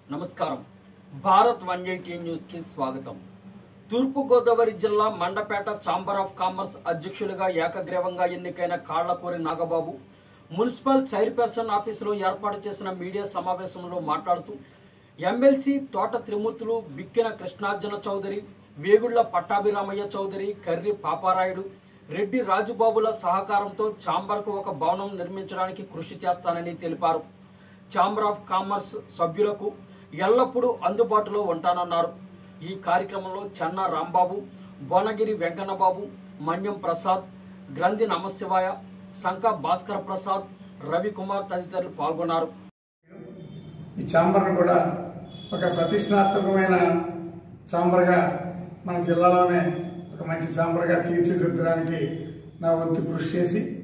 నమస్కారం Bharat one eighty న్యూస్కి స్వాగతం తూర్పుగోదావరి జిల్లా మండపేట ఛాంబర్ ఆఫ్ కామర్స్ అధ్యక్షులుగా ఏకగ్రీవంగా ఎన్నికైన కాళ్లకూరి నాగబాబు మున్సిపల్ చైర్పర్సన్ ఆఫీసులో ఏర్పాటు చేసిన మీడియా సమావేశంలో మాట్లాడుతూ ఎమ్మెల్సీ తోట త్రిమూర్తులు బిక్కిన కృష్ణార్జున చౌదరి వేగుళ్ల పట్టాభిరామయ్య చౌదరి కర్రి పాపారాయుడు రెడ్డి రాజుబాబుల సహకారంతో ఛాంబర్కు ఒక భవనం నిర్మించడానికి కృషి చేస్తానని తెలిపారు ఛాంబర్ ఆఫ్ కామర్స్ సభ్యులకు ఎల్లప్పుడూ అందుబాటులో ఉంటానన్నారు ఈ కార్యక్రమంలో చెన్న రాంబాబు భువనగిరి వెంకన్నబాబు మన్యం ప్రసాద్ గ్రంథి నమశివాయ శంఖ భాస్కర్ ప్రసాద్ రవికుమార్ తదితరులు పాల్గొన్నారు ఈ ఛాంబర్ను కూడా ఒక ప్రతిష్టాత్మకమైన ఛాంబర్గా మన జిల్లాలోనే ఒక మంచి ఛాంబర్గా తీర్చిదిద్దడానికి నా వంతు కృషి చేసి